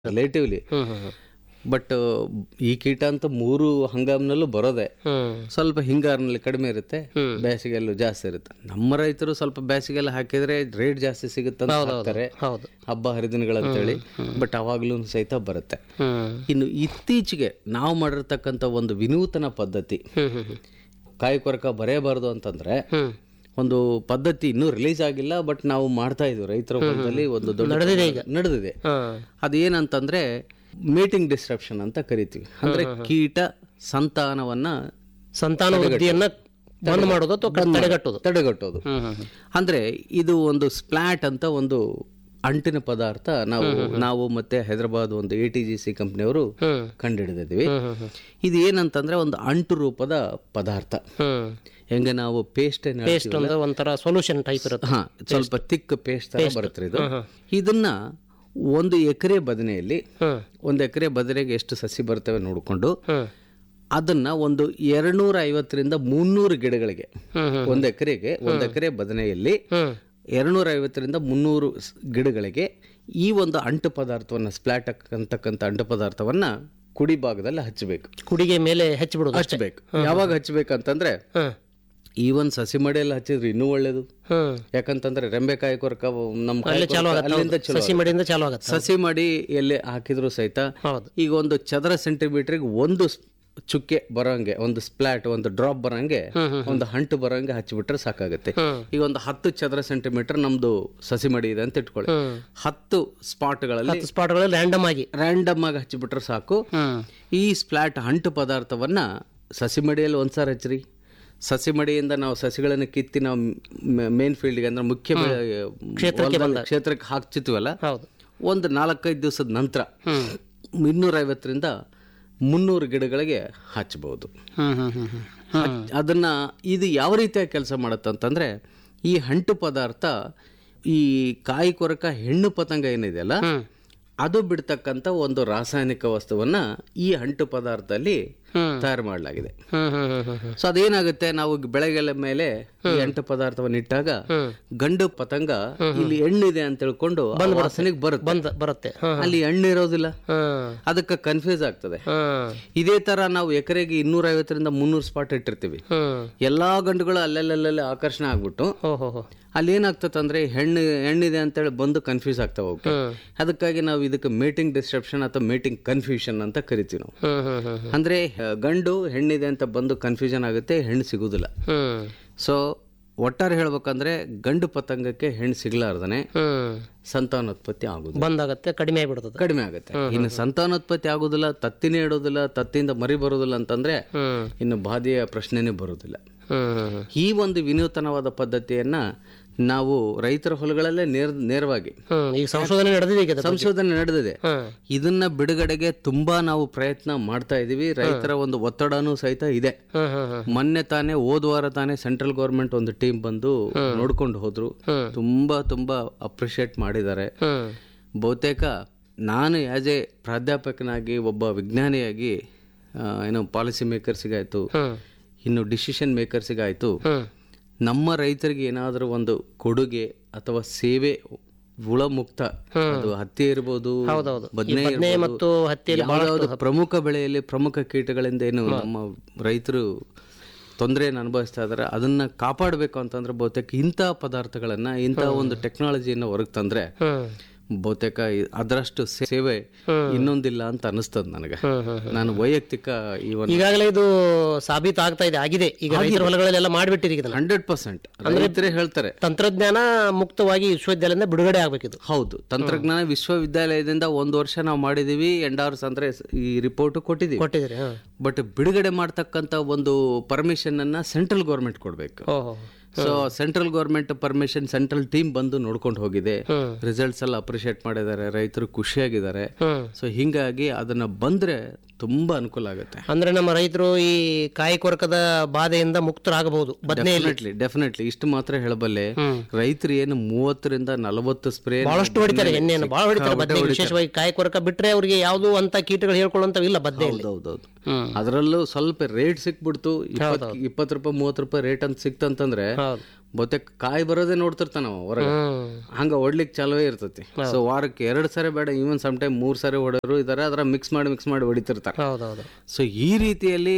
Relatively ಹ್ಮ್ ಹ್ಮ್ ಹ್ಮ್. But ಈ ಕೀಟ ಅಂತ ಮೂರು ಹಂಗಾಮಿನಲ್ಲೂ ಬರೋದೆ ಹ್ಮ್ ಸ್ವಲ್ಪ ಹಿಂಗಾರಿನಲ್ಲಿ ಕಡಿಮೆ ಇರುತ್ತೆ ಬೇಸಿಗೆಯಲ್ಲೂ ಜಾಸ್ತಿ ಇರುತ್ತೆ ನಮ್ಮ ರೈತರು ಸ್ವಲ್ಪ ಬೇಸಿಗೆಲ್ಲ ಹಾಕಿದ್ರೆ ರೇಟ್ ಜಾಸ್ತಿ ಸಿಗುತ್ತೆ ಅಂತ ಹಾಕ್ತಾರೆ ಹೌದು ಹಬ್ಬ ಹರಿದಿನಗಳಂತೇಳಿ ಬಟ್ ಅವಾಗ್ಲೂ ಸಹಿತ ಬರುತ್ತೆ ಹ್ಮ್ ಇನ್ನು ಇತ್ತೀಚೆಗೆ ನಾವು ಮಾಡಿರ್ತಕ್ಕಂಥ ಒಂದು ವಿನೂತನ ಪದ್ಧತಿ ಹ್ಮ್ ಹ್ಮ್ ಹ್ಮ್. ಕಾಯಿ ಕೊರಕ ಬರೆಯಬಾರ್ದು ಅಂತಂದ್ರೆ ಹ್ಮ್ ಒಂದು ಪದ್ಧತಿ ಇನ್ನೂ ರಿಲೀಸ್ ಆಗಿಲ್ಲ ಬಟ್ ನಾವು ಮಾಡ್ತಾ ಇದೀವಿ ರೈತರ ಹೊಲದಲ್ಲಿ ಒಂದು ದೊಡ್ಡ ನಡೆದಿದೆ ಈಗ. ನಡೆದಿದೆ ಹಾ ಅದೇನಂತಂದ್ರೆ ಮೀಟಿಂಗ್ ಡಿಸ್ಟ್ರಪ್ಷನ್ ಅಂತ ಕರಿತೀವಿ ಅಂದ್ರೆ ಕೀಟ ಸಂತಾನವನ್ನ ಸಂತಾನ ವೃದ್ಧಿಯನ್ನ ಬಂದ್ ಮಾಡೋದು ಅಥವಾ ತಡೆಗಟ್ಟೋದು ತಡೆಗಟ್ಟೋದು ಹ್ಮ್ ಹ್ಮ್ ಹ್ಮ್. ಅಂದ್ರೆ ಇದು ಒಂದು ಸ್ಪ್ಲಾಟ್ ಅಂತ ಒಂದು ಅಂಟಿನ ಪದಾರ್ಥ ನಾವು ನಾವು ಮತ್ತೆ ಹೈದರಾಬಾದ್ ಒಂದು ಎ ಟಿ ಜಿ ಸಿ ಕಂಪ್ನಿಯವರು ಹ್ಮ್ ಕಂಡುಹಿಡಿದಿದ್ವಿ ಹ್ಮ್ ಹ್ಮ್ ಹ್ಮ್. ಇದು ಏನಂತಂದ್ರೆ ಒಂದು ಅಂಟು ರೂಪದ ಪದಾರ್ಥ ಹ್ಮ್ ಹೆಂಗೆ ನಾವು ಪೇಸ್ಟ್ ಪೇಸ್ಟ್ ಅಂದ್ರೆ ಒಂಥರ ಸೊಲ್ಯೂಷನ್ ಟೈಪ್ ಇರುತ್ತೆ ಹಾ ಸ್ವಲ್ಪ ತಿಕ್ ಪೇಸ್ಟ್ ತರ ಬರುತ್ತೆ ಇದು ಇದನ್ನ ಒಂದು ಎಕರೆ ಬದನೆಯಲ್ಲಿ ಹ್ಮ್ ಒಂದು ಎಕರೆ ಬದನೆಗೆ ಎಷ್ಟು ಸಸಿ ಬರ್ತವೆ ನೋಡಿಕೊಂಡು ಹ್ಮ್ ಅದನ್ನ ಒಂದು ಎರಡ್ನೂರ ಐವತ್ತರಿಂದ ಮುನ್ನೂರು ಗಿಡಗಳಿಗೆ ಹ್ಮ್ ಹ್ಮ್. ಒಂದು ಎಕರೆಗೆ ಒಂದು ಎಕರೆ ಬದನೆಯಲ್ಲಿ ಹ್ಮ್ ಎರಡ್ನೂರ ಐವತ್ತರಿಂದ ಮುನ್ನೂರು ಸ್- ಗಿಡಗಳಿಗೆ ಈ ಒಂದು ಅಂಟು ಪದಾರ್ಥವನ್ನು ಸ್ಪ್ಲಾಟ್ ಅಂತಕ್ಕಂಥ ಅಂಟು ಪದಾರ್ಥವನ್ನ ಕುಡಿ ಭಾಗದಲ್ಲಿ ಹಚ್ಚಬೇಕು ಕುಡಿಗೆ ಮೇಲೆ ಹಚ್ಚಿಬಿಡೋದು ಅಷ್ಟೇ ಹಚ್ಚಬೇಕು ಯಾವಾಗ ಹಚ್ಚಬೇಕಂತಂದ್ರೆ ಹ್ಮ್ ಈವನ್ ಸಸಿ ಮಡಿಯಲ್ಲಿ ಹಚ್ಚಿದ್ರೆ ಇನ್ನೂ ಒಳ್ಳೇದು ಹ್ಮ್ ಯಾಕಂತಂದ್ರೆ ರೆಂಬೆಕಾಯಿ ಕೊರಕ ನಮ್ಮ ಕಾಯಿ ಅಲ್ಲೇ ಚಾಲು ಕೊರಕ ಆಗತ್ತೆ ಅಲ್ಲಿಂದ ಹೌದು. ಚಲೋ ಸಸಿ ಮಡಿಯಿಂದ ಚಾಲು ಆಗತ್ತೆ ಸಸಿ ಮಾಡಿ ಎಲ್ಲಿ ಹಾಕಿದ್ರು ಸಹಿತ ಹೌದು ಈಗ ಒಂದು ಚದರ ಸೆಂಟಿಮೀಟರ್ಗೆ ಒಂದು ಸ್- ಚುಕ್ಕೆ ಬರೋಂಗೆ ಒಂದು ಸ್ಪ್ಲಾಟ್ ಒಂದು ಡ್ರಾಪ್ ಬರೋಂಗೆ ಒಂದು ಹಂಟು ಬರೋಂಗೆ ಹಚ್ಚಿಬಿಟ್ರೆ ಸಾಕಾಗುತ್ತೆ ಹ್ಮ್. ಈಗ ಒಂದು ಹತ್ತು ಚದರ ಸೆಂಟಿಮೀಟರ್ ನಮ್ದು ಸಸಿ ಮಡಿ ಇದೆ ಅಂತ ಇಟ್ಕೊಳ್ಳಿ ಹ್ಮ್ ಹತ್ತು ಸ್ಪಾಟ್ಗಳಲ್ಲಿ ಸ್ಪಾಟ್ಗಳಲ್ಲಿ ರ್ಯಾಂಡಮ್ ಆಗಿ ರ್ಯಾಂಡಮ್ ಆಗಿ ಹಚ್ಚಿಬಿಟ್ರೆ ಸಾಕು ಹ್ಮ್ ಈ ಸ್ಪ್ಲಾಟ್ ಅಂಟು ಪದಾರ್ಥವನ್ನ ಸಸಿ ಮಡಿಯಲ್ಲಿ ಒಂದ್ಸಾರ ಹಚ್ಚ್ರಿ ಸಸಿ ಮಡಿಯಿಂದ ನಾವು ಸಸಿಗಳನ್ನು ಕಿತ್ತಿ ನಾವು ಮೇನ್ ಫೀಲ್ಡ್ಗೆ ಅಂದ್ರೆ ಮುಖ್ಯ ಬೆಳೆ- ಹೊಲದಲ್ಲಿ ಕ್ಷೇತ್ರಕ್ಕೆ ಹಾಕ್ತಿತ್ವಲ್ಲ ಹೌದು ಒಂದು ನಾಲ್ಕೈದು ದಿವಸದ ನಂತರ ಹ್ಮ್ ಇನ್ನೂರೈವತ್ತರಿಂದ ಮುನ್ನೂರು ಗಿಡಗಳಿಗೆ ಹಚ್ಚಬಹುದು ಹ್ಮ್ ಹ್ಮ್ ಹ್ಮ್ ಹ್ಮ್ ಅದನ್ನ ಇದು ಯಾವ ರೀತಿಯಾಗಿ ಕೆಲಸ ಮಾಡುತ್ತೆ ಅಂತಂದ್ರೆ ಈ ಹಂಟು ಪದಾರ್ಥ ಈ ಕಾಯಿ ಕೊರಕ ಹೆಣ್ಣು ಪತಂಗ ಏನಿದೆಯಲ್ಲ ಹ್ಮ್ ಅದು ಬಿಡ್ತಕ್ಕಂಥ ಒಂದು ರಾಸಾಯನಿಕ ವಸ್ತುವನ್ನ ಈ ಅಂಟು ಪದಾರ್ಥದಲ್ಲಿ ಹ್ಮ್. ತಯಾರು ಮಾಡಲಾಗಿದೆ ಹ್ಮ್ ಹ್ಮ್ ಹ್ಮ್ ಹ್ಮ್ ಹ್ಮ್ ಸೊ ಅದೇನಾಗುತ್ತೆ ನಾವು ಬೆಳೆಗಳ ಮೇಲೆ ಈ ಅಂಟು ಪದಾರ್ಥವನ್ನು ಇಟ್ಟಾಗ ಹ್ಮ್. ಗಂಡು ಪತಂಗ ಇಲ್ಲಿ ಹೆಣ್ಣಿದೆ ಅಂತ ತಿಳ್ಕೊಂಡು ಆ ವಾಸನೆಗೆ ಬರುತ್ತೆ ಬಂದ ಬರುತ್ತೆ ಹ್ಮ್ ಅಲ್ಲಿ ಹೆಣ್ಣು ಇರೋದಿಲ್ಲ ಹ್ಮ್ ಅದಕ್ಕೆ ಕನ್ಫ್ಯೂಸ್ ಆಗ್ತದೆ ಹ್ಮ್ ಇದೇ ತರ ನಾವು ಎಕರೆಗೆ ಇನ್ನೂರ ಐವತ್ತರಿಂದ ಮುನ್ನೂರು ಸ್ಪಾಟ್ ಇಟ್ಟಿರ್ತೀವಿ ಹ್ಮ್ ಎಲ್ಲಾ ಗಂಡುಗಳು ಅಲ್ಲೆಲ್ಲೆಲ್ಲೆಲ್ಲ ಆಕರ್ಷಣೆ ಆಗ್ಬಿಟ್ಟು ಹೋ ಹೋ ಹೋ ಅಲ್ಲಿ ಏನಾಗ್ತದೆ ಅಂದ್ರೆ ಹೆಣ್ಣು ಹೆಣ್ಣಿದೆ ಅಂತೇಳಿ ಬಂದು ಕನ್ಫ್ಯೂಸ್ ಆಗ್ತಾ ಹೋಗ್ತವೆ ಹ್ಮ್ ಅದಕ್ಕಾಗಿ ನಾವು ಇದಕ್ಕೆ ಮೇಟಿಂಗ್ ಡಿಸ್ಟ್ರಪ್ಷನ್ ಅಥವಾ ಮೇಟಿಂಗ್ ಕನ್ಫ್ಯೂಷನ್ ಅಂತ ಕರಿತೀವಿ ನಾವು ಹ್ಮ್ ಹ್ಮ್ ಹ್ಮ್ ಹ್ಮ್ ಅಂದ್ರೆ ಹ, ಗಂಡು ಹೆಣ್ಣಿದೆ ಅಂತ ಬಂದು ಕನ್ಫ್ಯೂಷನ್ ಆಗುತ್ತೆ ಹೆಣ್ಣು ಸಿಗುದಿಲ್ಲ ಹ್ಮ್ ಸೊ ಒಟ್ಟಾರೆ ಹೇಳ್ಬೇಕಂದ್ರೆ ಗಂಡು ಪತಂಗಕ್ಕೆ ಹೆಣ್ಣು ಸಿಗ್ಲಾರ್ದನೆ ಹ್ಮ್ ಸಂತಾನೋತ್ಪತ್ತಿ ಆಗುದು ಬಂದಾಗತ್ತೆ ಕಡಿಮೆ ಆಗ್ಬಿಡ್ತದೆ ಕಡಿಮೆ ಆಗುತ್ತೆ ಇನ್ನು ಸಂತಾನೋತ್ಪತ್ತಿ ಆಗುದಿಲ್ಲ ತತ್ತಿನೇ ಇಡೋದಿಲ್ಲ ತತ್ತಿಯಿಂದ ಮರಿ ಬರೋದಿಲ್ಲ ಅಂತಂದ್ರೆ ಹ್ಮ್ ಇನ್ನು ಬಾಧೆಯ ಪ್ರಶ್ನೆನೇ ಬರುವುದಿಲ್ಲ ಹ್ಮ್ ಹ್ಮ್ ಹ್ಮ್ ಈ ಒಂದು ವಿನೂತನವಾದ ಪದ್ಧತಿಯನ್ನ ನಾವು ರೈತರ ಹೊಲಗಳಲ್ಲೇ ನೇರ ನೇರವಾಗಿ ಹ್ಮ್ ಈಗ ಸಂಶೋಧನೆ ನಡೆದಿದೆ ಈಗ ಅದ್ರ ಬಗ್ಗೆ. ಸಂಶೋಧನೆ ನಡೆದಿದೆ ಹ್ಮ್ ಇದನ್ನ ಬಿಡುಗಡೆಗೆ ತುಂಬಾ ನಾವು ಪ್ರಯತ್ನ ಮಾಡ್ತಾ ಇದೀವಿ ರೈತರ ಒಂದು ಒತ್ತಡನೂ ಸಹಿತ ಇದೆ ಹ್ಮ್ ಹ್ಮ್ ಹ್ಮ್ ಮೊನ್ನೆ ತಾನೇ ಹೋದ ವಾರ ತಾನೇ ಸೆಂಟ್ರಲ್ ಗೌರ್ಮೆಂಟ್ ಒಂದು ಟೀಮ್ ಬಂದು ನೋಡ್ಕೊಂಡು ಹೋದ್ರು ಹ್ಮ್. ತುಂಬಾ ತುಂಬಾ ಅಪ್ರಿಶಿಯೇಟ್ ಮಾಡಿದ್ದಾರೆ ಹ್ಮ್ ಬಹುತೇಕ ನಾನು ಆಸ್ ಎ ಪ್ರಾಧ್ಯಾಪಕನಾಗಿ ಒಬ್ಬ ವಿಜ್ಞಾನಿಯಾಗಿ ಆ, ಏನು ಪಾಲಿಸಿ ಮೇಕರ್ಸಿಗಾಯ್ತು ಹ್ಮ್ ಇನ್ನು ಡಿಸಿಷನ್ ಮೇಕರ್ಸಿಗಾಯ್ತು ಹ್ಮ್ ನಮ್ಮ ರೈತರಿಗೆ ಏನಾದರೂ ಒಂದು ಕೊಡುಗೆ ಅಥವಾ ಸೇವೆ ಹುಳ ಮುಕ್ತ ಅದು ಹತ್ತಿ ಇರ್ಬೋದು ಹೌದೌದು. ಬದನೆ ಬದ್ನೆ ಮತ್ತು ಹತ್ತಿಯಲ್ಲಿ ಯಾವ್ದಾವ್ದು ಪ್ರಮುಖ ಬೆಳೆಯಲ್ಲಿ ಪ್ರಮುಖ ಕೀಟಗಳಿಂದ ಏನು ನಮ್ಮ ರೈತರು ತೊಂದರೆಯನ್ನು ಅನುಭವಿಸ್ತಾ ಇದಾರೆ ಅದನ್ನ ಕಾಪಾಡಬೇಕು ಅಂತಂದ್ರೆ ಬಹುತೇಕ ಇಂಥ ಪದಾರ್ಥಗಳನ್ನ ಇಂಥ ಒಂದು ಟೆಕ್ನಾಲಜಿಯನ್ನು ಹೊರಗೆ ತಂದ್ರೆ ಹ್ಮ್ ಬಹುತೇಕ ಇ- ಅದರಷ್ಟು ಸೇವೆ ಇನ್ನೊಂದಿಲ್ಲ ಅಂತ ಅನಿಸ್ತದ ನನಗೆ ಹ್ಮ್ ಹ್ಮ್ ನಾನು ವೈಯಕ್ತಿಕ ಈ ಒಂದು ಈಗಾಗಲೇ ಇದು ಸಾಬೀತು ಆಗ್ತಾ ಇದೆ ಆಗಿದೆ ಈಗ ರೈತರ ಹೊಲಗಳಲ್ಲೆಲ್ಲ ಮಾಡಿಬಿಟ್ಟಿರಿ ಇದನ್ನ ಹಂಡ್ರೆಡ್ ಪರ್ಸೆಂಟ್ ರೈತರೇ ಹೇಳ್ತಾರೆ ತಂತ್ರಜ್ಞಾನ ಮುಕ್ತವಾಗಿ ವಿಶ್ವವಿದ್ಯಾಲಯದಿಂದ ಬಿಡುಗಡೆ ಆಗ್ಬೇಕಿದು ಹೌದು ತಂತ್ರಜ್ಞಾನ ವಿಶ್ವವಿದ್ಯಾಲಯದಿಂದ ಒಂದು ವರ್ಷ ನಾವು ಮಾಡಿದೀವಿ ಎಂಡಾರ್ಸ್ ಅಂದ್ರೆ ಈ ರಿಪೋರ್ಟ್ ಕೊಟ್ಟಿದ್ದೀವಿ ಕೊಟ್ಟಿದ್ರಿ ಹಾ ಬಟ್ ಬಿಡುಗಡೆ ಮಾಡ್ತಕ್ಕಂಥ ಒಂದು ಪರ್ಮಿಷನ್ ಅನ್ನ ಸೆಂಟ್ರಲ್ ಗೌರ್ಮೆಂಟ್ ಕೊಡಬೇಕು ಓಹೋ so central government permission central team ಬಂದು ನೋಡ್ಕೊಂಡು ಹೋಗಿದೆ ಹ್ಮ್ ರಿಸಲ್ಟ್ಸ್ ಎಲ್ಲ ಅಪ್ರಿಶಿಯೇಟ್ ಮಾಡಿದ್ದಾರೆ ರೈತರು ಖುಷಿಯಾಗಿದ್ದಾರೆ ಹ್ಮ್ ಸೊ ಹಿಂಗಾಗಿ ಅದನ್ನ ಬಂದ್ರೆ ತುಂಬಾ ಅನುಕೂಲ ಆಗುತ್ತೆ ಅಂದ್ರೆ ನಮ್ಮ ರೈತರು ಈ ಕಾಯಿ ಕೊರಕದ ಬಾಧೆಯಿಂದ ಮುಕ್ತರಾಗಬಹುದು ಬದನೆಯಲ್ಲಿ ಡೆಫಿನೆಟ್ಲಿ ಡೆಫಿನೆಟ್ಲಿ ಇಷ್ಟು ಮಾತ್ರ ಹೇಳಬಲ್ಲೆ ಹ್ಮ್. ರೈತರು ಏನು ಮೂವತ್ತರಿಂದ ನಲವತ್ತು ಸ್ಪ್ರೇ ಬಹಳಷ್ಟು ಹೊಡಿತಾರೆ ಎಣ್ಣೆಯನ್ನು ಬಹಳ ಹೊಡಿತಾರೆ ಬದನೆ ವಿಶೇಷವಾಗಿ ಕಾಯಿ ಕೊರಕ ಬಿಟ್ರೆ ಅವ್ರಿಗೆ ಯಾವುದು ಅಂತ ಕೀಟಗಳು ಹೇಳ್ಕೊಳ್ಳುವಂತ ಇಲ್ಲ ಬದನೆಯಲ್ಲಿ ಹೌದೌದು ಹ್ಮ್ ಅದರಲ್ಲೂ ಸ್ವಲ್ಪ ರೇಟ್ ಸಿಕ್ಬಿಡ್ತು ಇಪ್ಪತ್ ಇಪ್ಪತ್ತು ರೂಪಾಯಿ ಮೂವತ್ತು ರೂಪಾಯಿ ರೇಟ್ ಅಂತ ಸಿಕ್ತಂತಂದ್ರೆ ಹೌದು ಬಹುತೇಕ ಕಾಯಿ ಬರೋದೇ ನೋಡ್ತಿರ್ತಾನ ಅವ ಹೊರಗೆ ಹ್ಮ್ ಹಂಗ ಹೊಡ್ಲಿಕ್ಕೆ ಚಾಲುವೇ ಇರ್ತೈತಿ ಸೊ ವಾರಕ್ಕೆ ಎರಡು ಸರಿ ಬೇಡ ಈವನ್ ಸಮ್ ಟೈಮ್ ಮೂರ್ ಸರಿ ಹೊಡೆದ್ರು ಇದಾರೆ ಅದ್ರ ಮಿಕ್ಸ್ ಮಾಡಿ ಮಿಕ್ಸ್ ಮಾಡಿ ಹೊಡಿತಿರ್ತಾರೆ ಹೌದೌದು ಸೊ ಈ ರೀತಿಯಲ್ಲಿ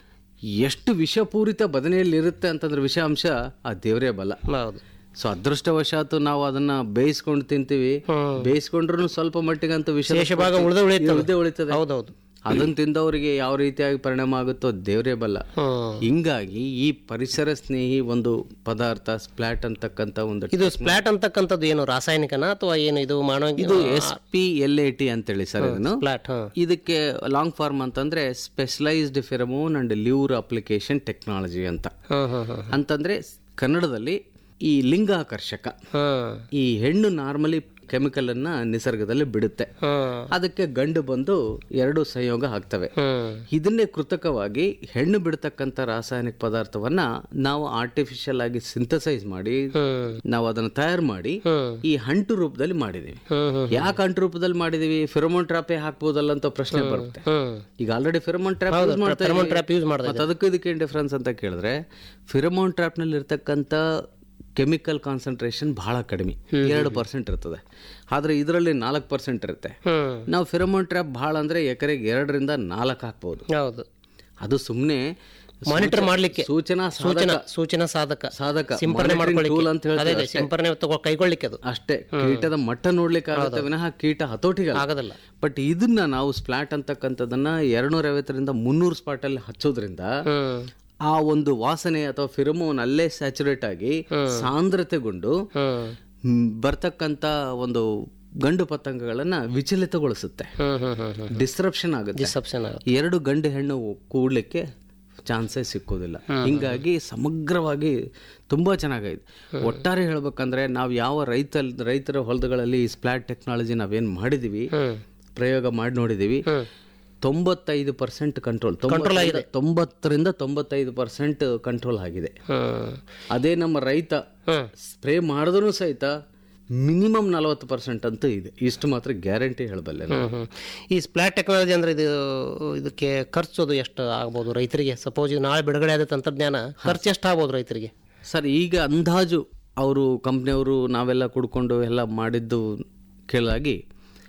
ಎಷ್ಟು ವಿಷಪೂರಿತ ಬದನೆಯಲ್ಲಿ ಇರುತ್ತೆ ಅಂತಂದ್ರೆ ವಿಷಾಂಶ ಆ ದೇವರೇ ಬಲ ಹೌದು ಸೊ ಅದೃಷ್ಟವಶಾತ್ ನಾವು ಅದನ್ನ ಬೇಯಿಸ್ಕೊಂಡು ತಿಂತೀವಿ ಹ್ಮ್. ಬೇಯಿಸ್ಕೊಂಡ್ರು ಸ್ವಲ್ಪ ಮಟ್ಟಿಗಂತೂ ವಿಷ ಶೇಷ ಭಾಗ ಉಳಿದ ಉಳಿಯುತ್ತೆ ಉಳ್ದೇ ಉಳಿತದೆ ಹೌದೌದು ಅದನ್ನ ತಿಂದವರಿಗೆ ಯಾವ ರೀತಿಯಾಗಿ ಪರಿಣಾಮ ಆಗುತ್ತೋ ದೇವರೇ ಬಲ್ಲ ಹ್ಮ್ ಹಿಂಗಾಗಿ ಈ ಪರಿಸರ ಸ್ನೇಹಿ ಒಂದು ಪದಾರ್ಥ ಸ್ಪ್ಲಾಟ್ ಅಂತಕ್ಕಂಥ ಒಂದು ಇದು ಸ್ಪ್ಲಾಟ್ ಅಂತಕ್ಕಂಥದ್ದು ಏನು ರಾಸಾಯನಿಕನ ಅಥವಾ ಏನು ಇದು ಮಾಡೋ ಇದು S P L A T ಅಂತೇಳಿ ಸರ್ ಇದನ್ನು ಸ್ಪ್ಲಾಟ್ ಹಾ ಇದಕ್ಕೆ ಲಾಂಗ್ ಫಾರ್ಮ್ ಅಂತಂದ್ರೆ specialised pheromone and lure application technology ಅಂತ ಹ್ಮ್ ಹ್ಮ್ ಹ್ಮ್ ಅಂತಂದ್ರೆ ಕನ್ನಡದಲ್ಲಿ ಈ ಲಿಂಗಾಕರ್ಷಕ ಹ್ಮ್ ಈ ಹೆಣ್ಣು ನಾರ್ಮಲಿ ಕೆಮಿಕಲ್ ಅನ್ನ ನಿಸರ್ಗದಲ್ಲಿ ಬಿಡುತ್ತೆ ಹ್ಮ್ ಅದಕ್ಕೆ ಗಂಡು ಬಂದು ಎರಡು ಸಂಯೋಗ ಆಗ್ತವೆ ಹ್ಮ್ ಇದನ್ನೇ ಕೃತಕವಾಗಿ ಹೆಣ್ಣು ಬಿಡ್ತಕ್ಕಂಥ ರಾಸಾಯನಿಕ ಪದಾರ್ಥವನ್ನ ನಾವು ಆರ್ಟಿಫಿಷಿಯಲ್ ಆಗಿ ಸಿಂಥಸೈಸ್ ಮಾಡಿ ಹ್ಮ್ ನಾವು ಅದನ್ನು ತಯಾರು ಮಾಡಿ ಹ್ಮ್ ಈ ಹಂಟು ರೂಪದಲ್ಲಿ ಮಾಡಿದೀವಿ ಹ್ಮ್ ಹ್ಮ್ ಯಾಕೆ ಹಂಟು ರೂಪದಲ್ಲಿ ಮಾಡಿದೀವಿ ಫಿರಮೋನ್ ಟ್ರಾಪೇ ಹಾಕ್ಬೋದಲ್ಲ ಅಂತ ಪ್ರಶ್ನೆ ಬರುತ್ತೆ ಹ್ಮ್ ಈಗ ಆಲ್ರೆಡಿ ಫಿರಮೋನ್ ಟ್ರಾಪ್ ಯೂಸ್ ಮಾಡ್ತಾ ಫೆರಮೋನ್ ಟ್ರ್ಯಾಪ್ ಯೂಸ್ ಮಾಡಿದೆ ಮತ್ತೆ ಅದಕ್ಕೂ ಇದಕ್ಕೆ ಏನು ಡಿಫ್ರೆನ್ಸ್ ಅಂತ ಕೇಳಿದ್ರೆ ಫಿರಮೋನ್ ಟ್ರಾಪ್ನಲ್ಲಿ ಇರ್ತಕ್ಕಂಥ ಕೆಮಿಕಲ್ ಕಾನ್ಸಂಟ್ರೇಷನ್ ಬಹಳ ಕಡಿಮೆ ಎರಡು ಪರ್ಸೆಂಟ್ ಇರ್ತದೆ ಆದರೆ ಇದರಲ್ಲಿ ನಾಲ್ಕು ಪರ್ಸೆಂಟ್ ಇರುತ್ತೆ ಹ್ಮ್ ನಾವು ಫಿರಮೋನ್ ಟ್ರ್ಯಾಪ್ ಭಾಳ ಅಂದರೆ ಎಕರೆಗೆ ಎರಡರಿಂದ ನಾಲ್ಕು ಹಾಕ್ಬೋದು ಹೌದು ಅದು ಸುಮ್ಮನೆ ಮಾನಿಟರ್ ಮಾಡ್ಲಿಕ್ಕೆ ಸೂಚನಾ ಸೂಚನಾ ಸೂಚನಾ ಸಾಧಕ ಸಾಧಕ ಸಿಂಪರಣೆ monitoring tool ಅಂತ ಮಾಡ್ಕೊಳ್ಳಿಕ್ಕೆ ಅದೇ ಹೇಳ್ತಾರೆ ಅದೇ ಸಿಂಪರಣೆ ತಗೋ ಕೈಗೊಳ್ಳಿಕ್ಕೆ ಅದು ಅಷ್ಟೇ ಕೀಟದ ಮಟ್ಟ ನೋಡ್ಲಿಕ್ಕೆ ಆಗುತ್ತೆ ವಿನಃ ಕೀಟ ಹತೋಟಿಗಲ್ಲ ಆಗೋದಿಲ್ಲ ಬಟ್ ಇದನ್ನ ನಾವು ಸ್ಪ್ಲಾಟ್ ಅಂತಕ್ಕಂಥದ್ದನ್ನ ಎರಡ್ನೂರ ಐವತ್ತರಿಂದ ಮುನ್ನೂರು ಸ್ಪಾಟ್ ಅಲ್ಲಿ ಹಚ್ಚೋದ್ರಿಂದ ಹ್ಮ್ ಆ ಒಂದು ವಾಸನೆ ಅಥವಾ ಫಿರಮೋನ್ ಅಲ್ಲೇ ಸ್ಯಾಚುರೇಟ್ ಆಗಿ ಸಾಂದ್ರತೆಗೊಂಡು ಹ್ಮ್ ಮ್, ಬರ್ತಕ್ಕಂಥ ಒಂದು ಗಂಡು ಪತಂಗಗಳನ್ನ ವಿಚಲಿತಗೊಳಿಸುತ್ತೆ ಹ್ಮ್ ಹ್ಮ್ ಹ್ಮ್ ಹ್ಮ್ ಡಿಸ್ರಪ್ಷನ್ ಆಗುತ್ತೆ ಡಿಸಪ್ಷನ್ ಆಗುತ್ತೆ ಎರಡು ಗಂಡು ಹೆಣ್ಣು ಕೂಡ್ಲಿಕ್ಕೆ ಚಾನ್ಸೇ ಸಿಕ್ಕೋದಿಲ್ಲ ಹಿಂಗಾಗಿ ಸಮಗ್ರವಾಗಿ ತುಂಬಾ ಚೆನ್ನಾಗೈತೆ ಒಟ್ಟಾರೆ ಹೇಳ್ಬೇಕಂದ್ರೆ ನಾವು ಯಾವ ರೈತ ರೈತರ ಹೊಲಗಳಲ್ಲಿ ಈ ಸ್ಪ್ಲಾಟ್ ಟೆಕ್ನಾಲಜಿ ನಾವೇನ್ ಮಾಡಿದೀವಿ ಹ್ಮ್ ಪ್ರಯೋಗ ಮಾಡಿ ನೋಡಿದೀವಿ ಹ್ಮ್ ತೊಂಬತ್ತೈದು ಪರ್ಸೆಂಟ್ ಕಂಟ್ರೋಲ್ ತೊಂಬತ್ತರಿಂದ ತೊಂಬತ್ತೈದು ಪರ್ಸೆಂಟ್ ಕಂಟ್ರೋಲ್ ಆಗಿದೆ ಹ್ಮ್ ಅದೇ ನಮ್ಮ ರೈತ ಹ್ಮ್ ಸ್ಪ್ರೇ ಮಾಡಿದ್ರು ಸಹಿತ ಮಿನಿಮಮ್ ನಲವತ್ತು ಪರ್ಸೆಂಟ್ ಅಂತೂ ಇದೆ ಇಷ್ಟು ಮಾತ್ರ ಗ್ಯಾರಂಟಿ ಹೇಳಬಲ್ಲೆ ನಾನು. ಹ್ಮ್ ಹ್ಮ್ ಈ ಸ್ಪ್ಲಾಟ್ ಟೆಕ್ನಾಲಜಿ ಅಂದ್ರೆ ಇದು ಇದಕ್ಕೆ ಖರ್ಚು ಅದು ಎಷ್ಟು ಆಗ್ಬೋದು ರೈತರಿಗೆ ಸಪೋಸ್ ಇದು ನಾಳೆ ಬಿಡುಗಡೆ ಆದ ತಂತ್ರಜ್ಞಾನ ಖರ್ಚು ಎಷ್ಟು ಆಗ್ಬೋದು ರೈತರಿಗೆ ಸರ್ ಈಗ ಅಂದಾಜು ಅವರು ಕಂಪ್ನಿಯವರು ನಾವೆಲ್ಲ ಕುಡ್ಕೊಂಡು ಎಲ್ಲ ಮಾಡಿದ್ದು ಕೇಳಾಗಿ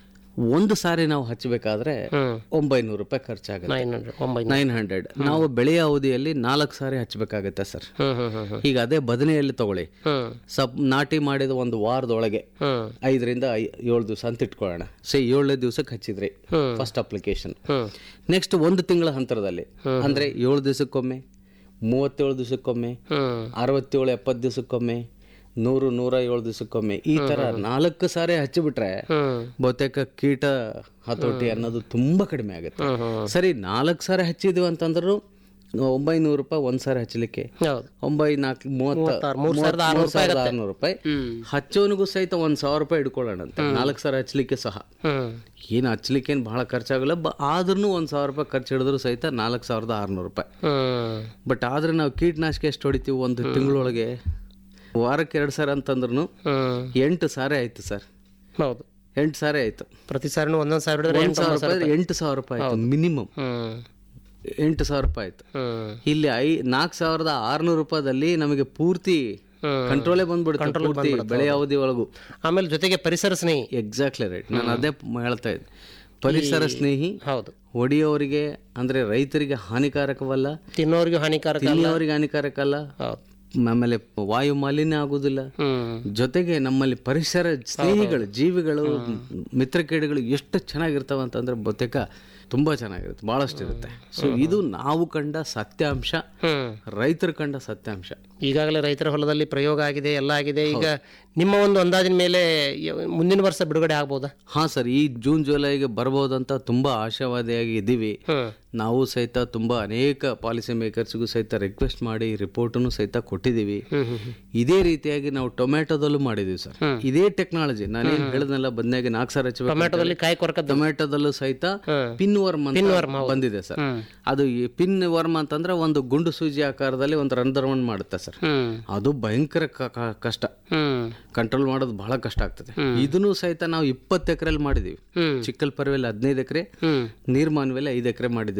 ಒಂದು ಸಾರಿ ನಾವು ಹಚ್ಚಬೇಕಾದ್ರೆ ಹ್ಮ್ ಒಂಬೈನೂರು ರೂಪಾಯಿ ಖರ್ಚಾಗುತ್ತೆ ನೈನ್ ಹಂಡ್ರೆಡ್ ಒಂಬೈನೂರು ನೈನ್ ಹಂಡ್ರೆಡ್ ನಾವು ಬೆಳೆಯ ಅವಧಿಯಲ್ಲಿ ನಾಲ್ಕು ಸಾರಿ ಹಚ್ಚಬೇಕಾಗತ್ತೆ ಸರ್ ಹ್ಮ್ ಹ್ಮ್ ಹ್ಮ್ ಹ್ಮ್ ಈಗ ಅದೇ ಬದನೆಯಲ್ಲಿ ತಗೊಳ್ಳಿ ಹ್ಮ್ ಸಪ್ ನಾಟಿ ಮಾಡಿದ ಒಂದು ವಾರದೊಳಗೆ ಹ್ಮ್ ಐದರಿಂದ ಐ ಏಳು ದಿವಸ ಅಂತ ಇಟ್ಕೊಳ್ಳೋಣ ಸೇ ಏಳನೇ ದಿವಸಕ್ಕೆ ಹಚ್ಚಿದ್ರಿ ಹ್ಮ್. ಫಸ್ಟ್ ಅಪ್ಲಿಕೇಶನ್ ಹ್ಮ್ ನೆಕ್ಸ್ಟ್ ಒಂದು ತಿಂಗಳ ಹಂತರದಲ್ಲಿ ಅಂದ್ರೆ ಏಳು ದಿವಸಕ್ಕೊಮ್ಮೆ ಮೂವತ್ತೇಳು ದಿವಸಕ್ಕೊಮ್ಮೆ ಹ್ಮ್ ಅರವತ್ತೇಳು ಎಪ್ಪತ್ತು ದಿವಸಕ್ಕೊಮ್ಮೆ ನೂರು ನೂರ ಏಳು ದಿವಸಕ್ಕೊಮ್ಮೆ ಈ ತರ ನಾಲ್ಕು ಸಾರಿ ಹಚ್ಚಿಬಿಟ್ರೆ ಹ್ಮ್ ಬಹುತೇಕ ಕೀಟ ಹತೋಟಿ ಅನ್ನೋದು ತುಂಬಾ ಕಡಿಮೆ ಆಗುತ್ತೆ ಹ್ಮ್ ಹ್ಮ್ ಸರಿ ನಾಲ್ಕು ಸಾರಿ ಹಚ್ಚಿದ್ವಿ ಅಂತಂದ್ರು ಒಂಬೈನೂರು ರೂಪಾಯಿ ಒಂದ್ ಸಾರಿ ಹಚ್ಚಲಿಕ್ಕೆ ಹೌದು ಒಂಬೈ ನಾಲ್ಕು ಮೂವತ್ತ ಮೂವತ್ತಾರು, ಮೂರ್ ಸಾವಿರದ ಮೂವತ್ತ್- ಆರ್ನೂರು ಮೂರ್ ಸಾವಿರದ ಆರ್ನೂರು ರೂಪಾಯಿ ಹ್ಮ್ ಹಚ್ಚೋನಿಗೂ ಸಹಿತ ಒಂದ್ ಸಾವಿರ ರೂಪಾಯಿ ಇಟ್ಕೊಳ್ಳೋಣಂತೆ ನಾಲ್ಕು ಸಾವಿರ ಹಚ್ಚಲಿಕ್ಕೆ ಸಹ ಹ್ಮ್ ಏನು ಹಚ್ಲಿಕ್ಕೆ ಏನು ಬಹಳ ಖರ್ಚಾಗಲ್ಲ ಬ ಆದ್ರೂ ಒಂದು ಸಾವಿರ ರೂಪಾಯಿ ಖರ್ಚು ಹಿಡಿದ್ರು ಸಹಿತ ನಾಲ್ಕು ಸಾವಿರದ ಆರುನೂರು ರೂಪಾಯಿ ಹ್ಮ್ ಬಟ್ ಆದ್ರೆ ನಾವು ಕೀಟನಾಶಕ ಎಷ್ಟು ಹೊಡಿತೀವಿ ಒಂದು ತಿಂಗಳೊಳಗೆ ವಾರಕ್ಕೆ ಎರಡು ಸಾವಿರ ಅಂತಂದ್ರೂ ಹ್ಮ್ ಎಂಟು ಸಾರಿ ಆಯ್ತು ಸರ್ ಹೌದು ಎಂಟು ಸಾರಿ ಆಯ್ತು ಪ್ರತಿ ಸಾರಿನೂ ಒಂದೊಂದು ಸಾವಿರ ಹಿಡಿದ್ರೆ ಒಂದು ಸಾವಿರ ರೂಪಾಯಿ ಎಂಟು ಸಾವಿರ ರೂಪಾಯಿ ಆಯ್ತು ಮಿನಿಮಮ್ ಹ್ಮ್ ಎಂಟು ಸಾವಿರ ರೂಪಾಯಿ ಆಯ್ತು ಹ್ಮ್ ಇಲ್ಲಿ ಐ ನಾಲ್ಕು ಸಾವಿರದ ಆರುನೂರು ರೂಪಾಯಿದಲ್ಲಿ ನಮಗೆ ಪೂರ್ತಿ ಹ್ಮ್. ಕಂಟ್ರೋಲೇ ಬಂದ್ಬಿಡುತ್ತೆ ಪೂರ್ತಿ ಬೆಳೆ ಅವಧಿ ಒಳಗು ಆಮೇಲೆ ಜೊತೆಗೆ ಪರಿಸರ ಸ್ನೇಹಿ ಎಕ್ಸಾಕ್ಟ್ಲಿ ರೈಟ್ ನಾನು ಅದೇ ಮ್- ಹೇಳ್ತಾ ಇದ್ದೆ ಪರಿಸರ ಸ್ನೇಹಿ ಹೌದು ಒಡೆಯೋರಿಗೆ ಅಂದ್ರೆ ರೈತರಿಗೆ ಹಾನಿಕಾರಕವಲ್ಲ ತಿನ್ನೋರಿಗೂ ಹಾನಿಕಾರಕ ತಿನ್ನೋರಿಗೆ ಹಾನಿಕಾರಕ ಅಲ್ಲ ಹೌದು ಆಮೇಲೆ ವಾಯು ಮಾಲಿನ್ಯ ಆಗುದಿಲ್ಲ ಹ್ಮ್ ಜೊತೆಗೆ ನಮ್ಮಲ್ಲಿ ಪರಿಸರ ಸ್ನೇಹಿಗಳು ಜೀವಿಗಳು ಮಿತ್ರಕೀಡುಗಳು ಎಷ್ಟು ಚೆನ್ನಾಗಿರ್ತಾವ ಅಂತಂದ್ರೆ ಬಹುತೇಕ ತುಂಬಾ ಚೆನ್ನಾಗಿರುತ್ತೆ ಬಹಳಷ್ಟು ಇರುತ್ತೆ ಸೊ ಇದು ನಾವು ಕಂಡ ಸತ್ಯಾಂಶ ಹ್ಮ್ ರೈತರು ಕಂಡ ಸತ್ಯಾಂಶ ಈಗಾಗಲೇ ರೈತರ ಹೊಲದಲ್ಲಿ ಪ್ರಯೋಗ ಆಗಿದೆ ಎಲ್ಲ ಆಗಿದೆ ಈಗ ನಿಮ್ಮ ಒಂದು ಅಂದಾಜಿನ ಮೇಲೆ ಯ- ಮುಂದಿನ ವರ್ಷ ಬಿಡುಗಡೆ ಆಗ್ಬೋದಾ ಹಾ ಸರ್ ಈ ಜೂನ್ ಜುಲೈಗೆ ಬರ್ಬೋದಂತ ತುಂಬಾ ಆಶಾವಾದಿಯಾಗಿ ಇದ್ದೀವಿ ಹ್ಮ್ ನಾವು ಸಹಿತ ತುಂಬಾ ಅನೇಕ ಪಾಲಿಸಿ ಮೇಕರ್ಸ್ಗೂ ಸಹಿತ ರಿಕ್ವೆಸ್ಟ್ ಮಾಡಿ ರಿಪೋರ್ಟನ್ನು ಸಹಿತ ಕೊಟ್ಟಿದ್ದೀವಿ ಹ್ಮ್ ಹ್ಮ್ ಹ್ಮ್. ಇದೇ ರೀತಿಯಾಗಿ ನಾವು ಟೊಮ್ಯಾಟೋದಲ್ಲೂ ಮಾಡಿದೀವಿ ಸರ್ ಇದೇ ಟೆಕ್ನಾಲಜಿ ನಾನೇನು ಹೇಳಿದ್ನಲ್ಲ ಬದನೆಗೆ ನಾಲ್ಕು ಸಾವಿರ ಹಚ್ಚಬೇಕು ಟೊಮ್ಯಾಟೋದಲ್ಲಿ ಕಾಯಿ ಕೊರಕದ್ದು ಟೊಮ್ಯಾಟೋದಲ್ಲೂ ಸಹಿತ ಹ್ಮ್. ಪಿನ್ ವರ್ಮ್ ಅಂತ ಬಂದಿದೆ ಸರ್ ಹ್ಮ್ ಅದು ಈ ಪಿನ್ ವರ್ಮ್ ಅಂತಂದ್ರೆ ಒಂದು ಗುಂಡು ಸೂಜಿ ಆಕಾರದಲ್ಲಿ ಒಂದು ರಂಧ್ರವನ್ನು ಮಾಡುತ್ತೆ ಸರ್ ಹ್ಮ್ ಅದು ಭಯಂಕರ ಕ- ಕ- ಕಷ್ಟ ಹ್ಮ್ ಕಂಟ್ರೋಲ್ ಮಾಡೋದು ಬಹಳ ಕಷ್ಟ ಆಗ್ತದೆ ಇದನ್ನು ಸಹಿತ ನಾವು ಇಪ್ಪತ್ತು ಎಕರೆಲ್ಲಿ ಮಾಡಿದೀವಿ ಹ್ಮ್ ಚಿಕ್ಕಲ್ ಪರ್ವೆಲ್ ಹದಿನೈದು ಎಕರೆ ಹ್ಮ್ ನೀರ್ಮಾನ್ವೆಲ್ ಐದು ಎಕರೆ ಮಾಡಿದೀವಿ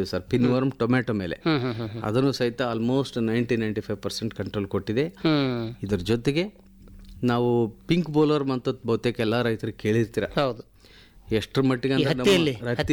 ಮಾಡಿದ್ದೀವಿ ಸರ್ ಪಿನ್ವರ್ಮ್ ಟೊಮೆಟೊ ಮೇಲೆ ಹ್ಮ್ ಹ್ಮ್ ಹ್ಮ್ ಅದನ್ನು ಸಹಿತ almost ninety ninety five percent control ಕೊಟ್ಟಿದೆ ಹ್ಮ್ ಇದ್ರ ಜೊತೆಗೆ ನಾವು ಪಿಂಕ್ ಬೋಲರ್ ಅಂತ ಬಹುತೇಕ ಎಲ್ಲ ರೈತರು ಕೇಳಿರ್ತೀರ ಹೌದು ಎಷ್ಟರ ಮಟ್ಟಿಗೆ ಅಂದ್ರೆ ನಮ್ಮ ಹತ್ತಿಯಲ್ಲಿ ಹತ್ತಿ